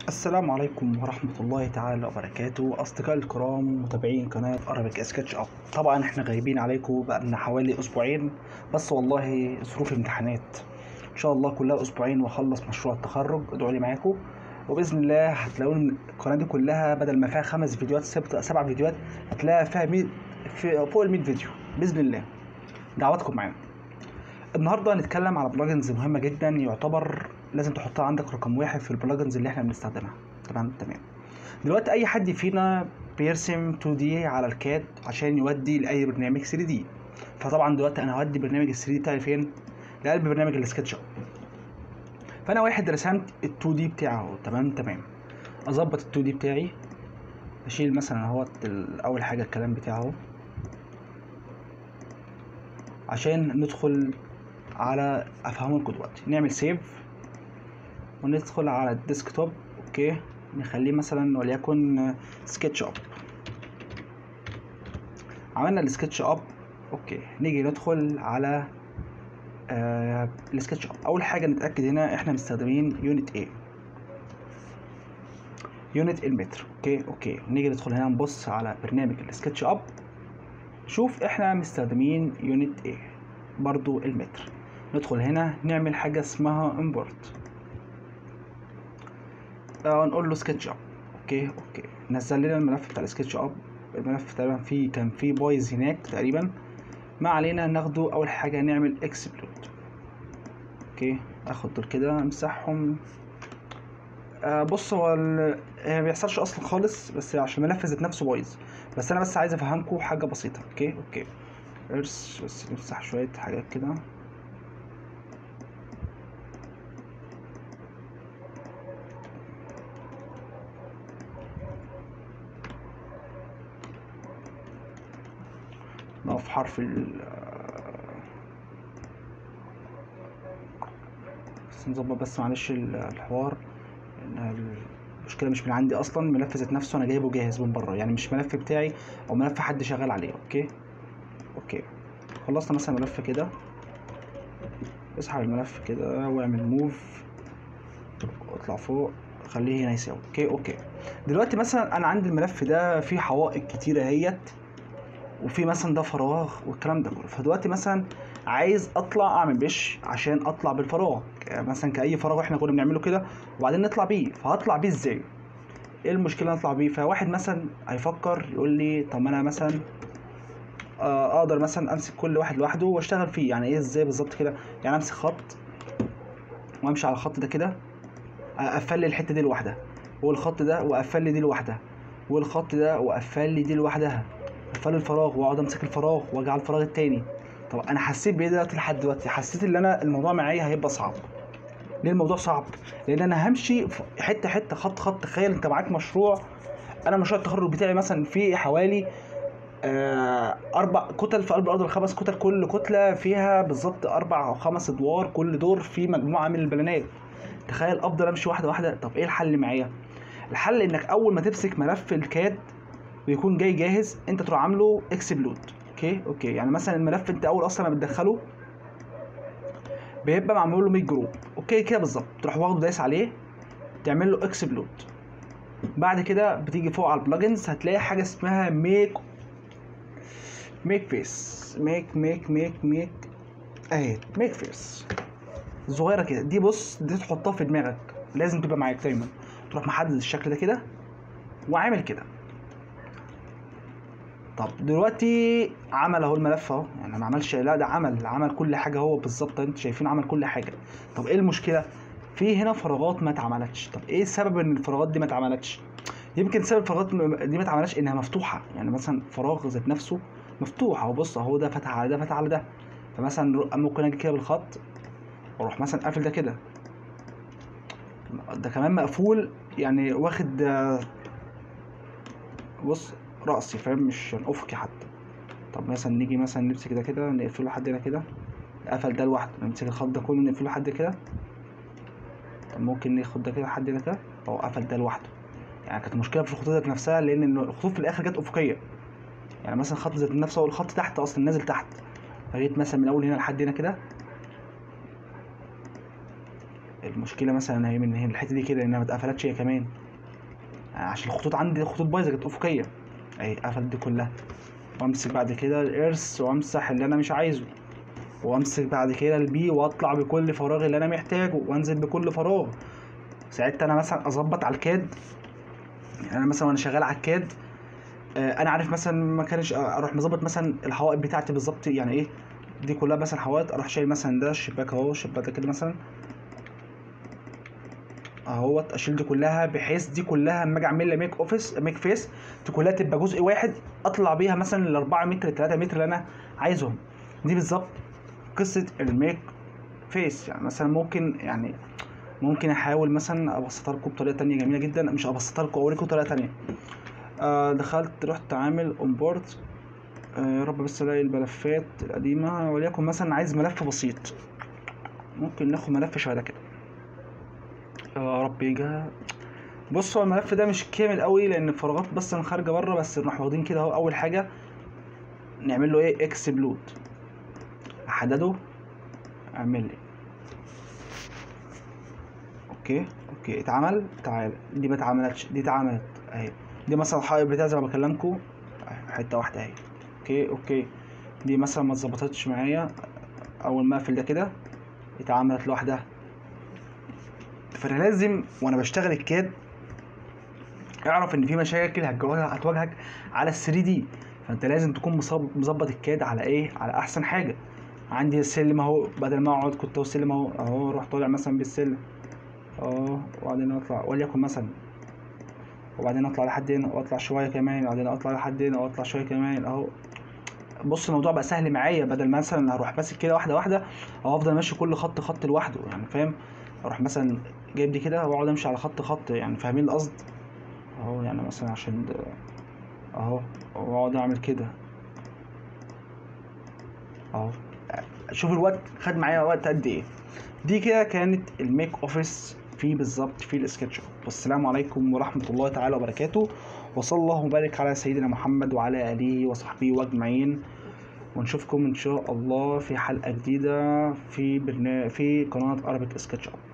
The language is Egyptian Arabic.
السلام عليكم ورحمة الله تعالى وبركاته أصدقائي الكرام متابعين قناة أرابيك سكتش أب طبعا احنا غايبين عليكم بقالنا حوالي أسبوعين بس والله ظروف امتحانات إن شاء الله كلها أسبوعين وأخلص مشروع التخرج ادعوا لي معاكم وبإذن الله هتلاقون القناة دي كلها بدل ما فيها خمس فيديوهات سبت سبع فيديوهات هتلاقيها فيها مية في فوق ال 100 فيديو بإذن الله دعواتكم معانا النهارده هنتكلم على بلجنز مهمه جدا يعتبر لازم تحطها عندك رقم واحد في البلجنز اللي احنا بنستخدمها تمام تمام دلوقتي اي حد فينا بيرسم 2 دي على الكاد عشان يودي لاي برنامج 3 دي فطبعا دلوقتي انا هودي برنامج ال 3 دي بتاعي فين لقلب برنامج السكتش اب فانا واحد رسمت ال 2 دي بتاعه تمام تمام اظبط ال 2 دي بتاعي اشيل مثلا اهوت ال- اول حاجه الكلام بتاعه عشان ندخل على افهمه لكم دلوقتي نعمل سيف وندخل على الديسكتوب اوكي نخليه مثلا وليكن سكتش اب عملنا السكتش اب اوكي نيجي ندخل على آه السكتش اب اول حاجه نتاكد هنا احنا مستخدمين يونت ايه يونت المتر اوكي اوكي نيجي ندخل هنا نبص على برنامج السكتش اب شوف احنا مستخدمين يونت ايه برضو المتر ندخل هنا نعمل حاجة اسمها import آه نقول له سكتش اب اوكي اوكي نزل لنا الملف بتاع السكتش اب الملف تقريبا فيه كان فيه بايظ هناك تقريبا ما علينا ناخده اول حاجة نعمل اكسبلود اوكي اخد دول كده امسحهم آه بص هو ال- هي ما بيحصلش اصلا خالص بس عشان الملف ذات نفسه بايظ بس انا بس عايز افهمكم حاجه بسيطه اوكي اوكي ارس بس نمسح شويه حاجات كده نقف حرف ال بس نظبط بس معلش ال- الحوار لأن المشكلة مش من عندي أصلا الملف ذات نفسه أنا جايبه جاهز من بره يعني مش ملف بتاعي أو ملف حد شغال عليه أوكي أوكي خلصنا مثلا ملف كده اسحب الملف كده واعمل موف واطلع فوق خليه هنا يساوي اوكي اوكي دلوقتي مثلا انا عندي الملف ده فيه حوائط كتيره اهيت وفي مثلا ده فراغ والكلام ده كله فدلوقتي مثلا عايز اطلع اعمل بش عشان اطلع بالفراغ ك- مثلا كاي فراغ احنا كنا بنعمله كده وبعدين نطلع بيه فهطلع بيه ازاي ايه المشكله نطلع بيه فواحد مثلا هيفكر يقول لي طب ما انا مثلا آه، اقدر مثلا امسك كل واحد لوحده واشتغل فيه يعني ايه ازاي بالظبط كده يعني امسك خط وامشي على الخط ده كده اقفل لي الحته دي لوحدها والخط ده واقفل لي دي لوحدها والخط ده واقفل لي دي لوحدها اقفل الفراغ واقعد امسك الفراغ واجي على الفراغ التاني طب انا حسيت بايه دلوقتي لحد دلوقتي حسيت ان انا الموضوع معايا هيبقى صعب ليه الموضوع صعب لان انا همشي في حته حته خط خط تخيل انت معاك مشروع انا مشروع التخرج بتاعي مثلا فيه حوالي آه، اربع كتل في قلب الارض الخمس كتل كل كتله فيها بالظبط اربع او خمس ادوار كل دور فيه مجموعه من البلانات تخيل افضل امشي واحده واحده طب ايه الحل معايا الحل انك اول ما تمسك ملف الكاد ويكون جاي جاهز انت تروح عامله اكسبلود اوكي اوكي يعني مثلا الملف انت اول اصلا ما بتدخله بيبقى معمول له 100 جروب اوكي كده بالظبط تروح واخده دايس عليه تعمل له اكسبلود بعد كده بتيجي فوق على البلجنز هتلاقي حاجه اسمها ميك ميك فيس ميك ميك ميك ميك اهي ميك فيس صغيره كده دي بص دي تحطها في دماغك لازم تبقى معاك دايما تروح محدد الشكل ده كده وعامل كده طب دلوقتي عمل اهو الملف اهو يعني ما عملش لا ده عمل عمل كل حاجه هو بالظبط انت شايفين عمل كل حاجه طب ايه المشكله في هنا فراغات ما اتعملتش طب ايه السبب ان الفراغات دي ما اتعملتش يمكن سبب الفراغات م- دي ما اتعملتش انها مفتوحه يعني مثلا فراغ ذات نفسه مفتوح اهو بص اهو ده فتح على ده فتح على ده فمثلا رو- ممكن اجي كده بالخط واروح مثلا قافل ده كده ده كمان مقفول يعني واخد آه، بص رأسي فاهم مش افقي حتى طب مثلا نيجي مثلا نمسك ده كده نقفله لحد هنا كده قفل ده لوحده نمسك الخط ده كله نقفله لحد كده طب ممكن ناخد ده كده لحد هنا كده اهو قفل ده لوحده يعني كانت مشكله في الخطوط ذات نفسها لان إنه الخطوط في الاخر جت افقيه يعني مثلا خط ذات نفسه هو الخط تحت اصلا نازل تحت فجيت مثلا من اول هنا لحد هنا كده المشكله مثلا هي من هنا الحته دي كده انها ما اتقفلتش هي كمان عشان الخطوط عندي خطوط بايظه كانت افقيه اهي قفلت دي كلها وامسك بعد كده الارث وامسح اللي انا مش عايزه وامسك بعد كده البي واطلع بكل فراغ اللي انا محتاجه وانزل بكل فراغ ساعتها انا مثلا اظبط على الكاد يعني انا مثلا وانا شغال على الكاد آه، انا عارف مثلا ما كانش اروح مظبط مثلا الحوائط بتاعتي بالظبط يعني ايه دي كلها مثلا حوائط اروح شايل مثلا ده الشباك اهو الشباك ده كده مثلا اهوت اشيل دي كلها بحيث دي كلها اما اجي اعمل لها ميك اوفيس ميك فيس دي كلها تبقى جزء واحد اطلع بيها مثلا ال 4 متر 3 متر اللي انا عايزهم دي بالظبط قصه الميك فيس يعني مثلا ممكن يعني ممكن احاول مثلا ابسطها لكم بطريقه تانية جميله جدا مش ابسطها لكم اوريكم طريقه تانية آه دخلت رحت عامل اونبورد آه يا رب بس الاقي الملفات القديمه وليكن مثلا عايز ملف بسيط ممكن ناخد ملف شبه ده كده يا رب يجي بص هو الملف ده مش كامل قوي لان الفراغات بس انا خارجه بره بس نروح واخدين كده اهو اول حاجه نعمل له ايه اكسبلود احدده اعمل لي اوكي اوكي اتعمل تعال دي ما اتعملتش دي اتعملت اهي دي مثلا الحائط بتاعي زي ما بكلمكم حته واحده اهي اوكي اوكي دي مثلا ما اتظبطتش معايا اول ما اقفل ده كده اتعملت لوحدها فانا لازم وانا بشتغل الكاد اعرف ان في مشاكل هتواجهك هتواجهك على ال 3 دي فانت لازم تكون مصاب- مظبط الكاد على ايه على احسن حاجه عندي السلم اهو بدل ما اقعد كنت اهو السلم اهو اهو اروح طالع مثلا بالسلم اه وبعدين اطلع وليكن مثلا وبعدين اطلع لحد هنا واطلع شويه كمان وبعدين اطلع لحد هنا واطلع شويه كمان اهو بص الموضوع بقى سهل معايا بدل مثلا هروح ماسك كده واحده واحده او افضل ماشي كل خط خط لوحده يعني فاهم اروح مثلا جايب دي كده واقعد امشي على خط خط يعني فاهمين القصد اهو يعني مثلا عشان ده اهو واقعد اعمل كده اهو شوف الوقت خد معايا وقت قد ايه دي كده كانت الميك اوفيس في بالظبط في السكتش والسلام عليكم ورحمه الله تعالى وبركاته وصلى الله وبارك على سيدنا محمد وعلى اله وصحبه واجمعين ونشوفكم ان شاء الله في حلقه جديده في برنامج في قناه اربك سكتش اب